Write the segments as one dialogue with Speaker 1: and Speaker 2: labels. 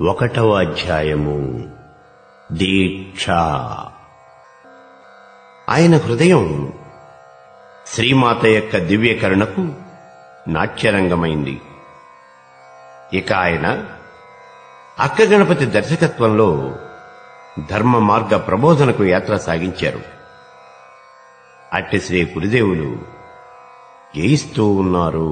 Speaker 1: ఒకటవ అధ్యాయము దీక్ష ఆయన హృదయం శ్రీమాత యొక్క దివ్యకరుణకు నాట్యరంగమైంది ఇక ఆయన అక్క గణపతి దర్శకత్వంలో ధర్మ మార్గ ప్రబోధనకు యాత్ర సాగించారు అట్టి శ్రీ గురుదేవులు జయిస్తూ ఉన్నారు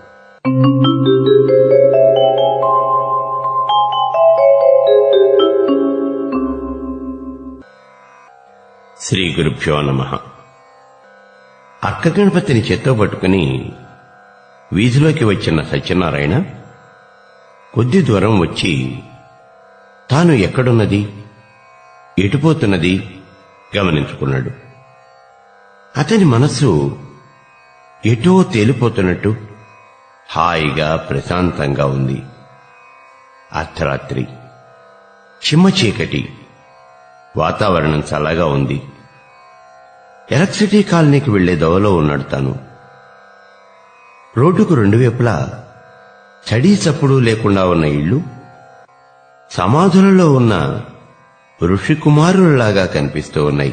Speaker 1: శ్రీ గురుభ్యో నమ అక్క గణపతిని చేత్తో పట్టుకుని వీధిలోకి వచ్చిన సత్యనారాయణ కొద్ది దూరం వచ్చి తాను ఎక్కడున్నది ఎటుపోతున్నది గమనించుకున్నాడు అతని మనస్సు ఎటో తేలిపోతున్నట్టు హాయిగా ప్రశాంతంగా ఉంది అర్ధరాత్రి చిమ్మ చీకటి వాతావరణం చల్లగా ఉంది ఎలక్ట్రిసిటీ కాలనీకి వెళ్లే దోవలో ఉన్నాడు తాను రోడ్డుకు రెండు వైపులా చడీ చప్పుడు లేకుండా ఉన్న ఇళ్లు సమాధులలో ఉన్న ఋషికుమారులలాగా కనిపిస్తూ ఉన్నాయి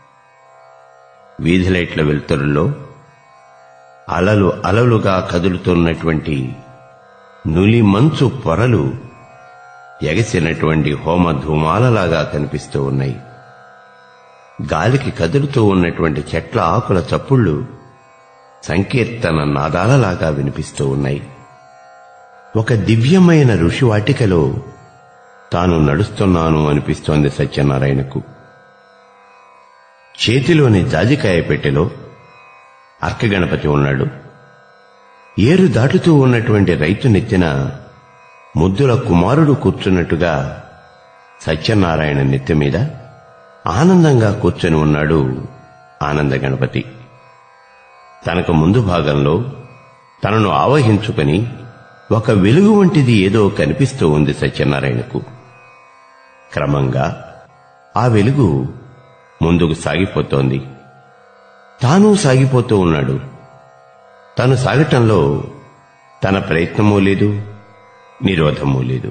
Speaker 1: వీధి లైట్ల వెలుతురుల్లో అలలు అలలుగా కదులుతున్నటువంటి నులి మంచు పొరలు ఎగసినటువంటి హోమ ధూమాలలాగా కనిపిస్తూ ఉన్నాయి గాలికి కదులుతూ ఉన్నటువంటి చెట్ల ఆకుల చప్పుళ్ళు సంకీర్తన నాదాలలాగా వినిపిస్తూ ఉన్నాయి ఒక దివ్యమైన ఋషి వాటికలో తాను నడుస్తున్నాను అనిపిస్తోంది సత్యనారాయణకు చేతిలోని జాజికాయ పెట్టెలో అర్కగణపతి ఉన్నాడు ఏరు దాటుతూ ఉన్నటువంటి రైతు నెత్తిన ముద్దుల కుమారుడు కూర్చున్నట్టుగా సత్యనారాయణ నెత్తి మీద ఆనందంగా కూర్చొని ఉన్నాడు ఆనంద గణపతి తనకు ముందు భాగంలో తనను ఆవహించుకుని ఒక వెలుగు వంటిది ఏదో కనిపిస్తూ ఉంది సత్యనారాయణకు క్రమంగా ఆ వెలుగు ముందుకు సాగిపోతోంది తాను సాగిపోతూ ఉన్నాడు తను సాగటంలో తన ప్రయత్నమూ లేదు నిరోధమూ లేదు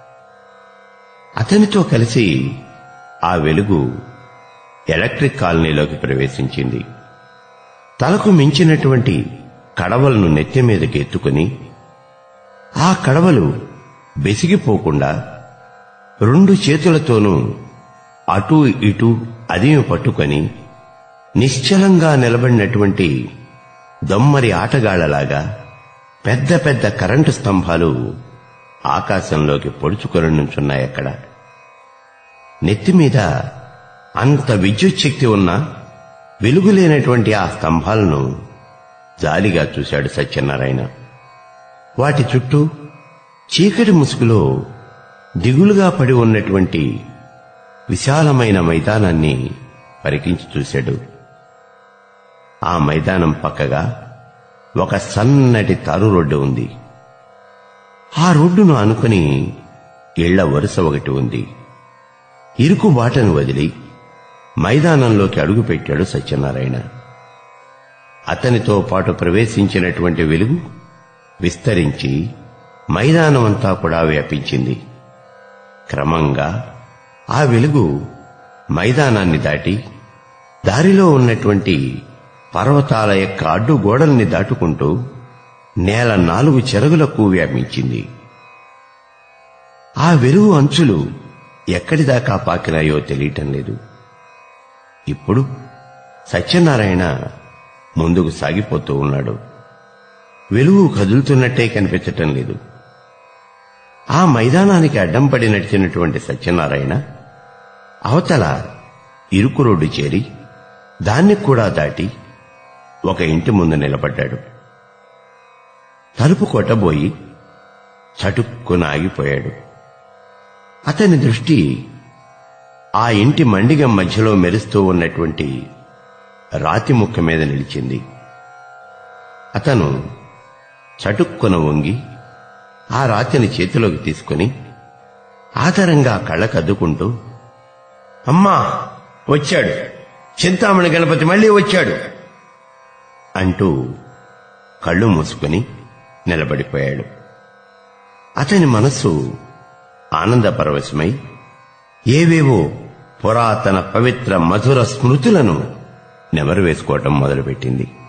Speaker 1: అతనితో కలిసి ఆ వెలుగు ఎలక్ట్రిక్ కాలనీలోకి ప్రవేశించింది తలకు మించినటువంటి కడవలను నెత్తి మీదకి ఎత్తుకుని ఆ కడవలు బెసిగిపోకుండా రెండు చేతులతోనూ అటూ ఇటూ అదిమి పట్టుకొని నిశ్చలంగా నిలబడినటువంటి దొమ్మరి ఆటగాళ్లలాగా పెద్ద పెద్ద కరెంటు స్తంభాలు ఆకాశంలోకి పొడుచుకొని నుంచున్నాయి అక్కడ నెత్తి మీద అంత విద్యుత్ శక్తి ఉన్న వెలుగులేనటువంటి ఆ స్తంభాలను జాలిగా చూశాడు సత్యనారాయణ వాటి చుట్టూ చీకటి ముసుగులో దిగులుగా పడి ఉన్నటువంటి విశాలమైన మైదానాన్ని పరికించి చూశాడు ఆ మైదానం పక్కగా ఒక సన్నటి తారు రోడ్డు ఉంది ఆ రోడ్డును ఆనుకుని ఇళ్ల వరుస ఒకటి ఉంది ఇరుకు బాటను వదిలి మైదానంలోకి అడుగుపెట్టాడు సత్యనారాయణ అతనితో పాటు ప్రవేశించినటువంటి వెలుగు విస్తరించి మైదానమంతా కూడా వ్యాపించింది క్రమంగా ఆ వెలుగు మైదానాన్ని దాటి దారిలో ఉన్నటువంటి పర్వతాల యొక్క అడ్డు గోడల్ని దాటుకుంటూ నేల నాలుగు చెరుగులకు వ్యాపించింది ఆ వెలుగు అంచులు ఎక్కడిదాకా పాకినాయో తెలియటం లేదు ఇప్పుడు సత్యనారాయణ ముందుకు సాగిపోతూ ఉన్నాడు వెలుగు కదులుతున్నట్టే కనిపించటం లేదు ఆ మైదానానికి అడ్డం పడి నడిచినటువంటి సత్యనారాయణ అవతల ఇరుకు రోడ్డు చేరి దాన్ని కూడా దాటి ఒక ఇంటి ముందు నిలబడ్డాడు తలుపు కొట్టబోయి చటుక్కున ఆగిపోయాడు అతని దృష్టి ఆ ఇంటి మండిగ మధ్యలో మెరుస్తూ ఉన్నటువంటి రాతి ముక్క మీద నిలిచింది అతను చటుక్కున వంగి ఆ రాతిని చేతిలోకి తీసుకుని ఆధారంగా కళ్ళకద్దుకుంటూ అమ్మా వచ్చాడు చింతామణి గణపతి మళ్ళీ వచ్చాడు అంటూ కళ్ళు మూసుకుని నిలబడిపోయాడు అతని మనస్సు ఆనందపరవశమై ఏవేవో పురాతన పవిత్ర మధుర స్మృతులను నెమరు వేసుకోవటం మొదలుపెట్టింది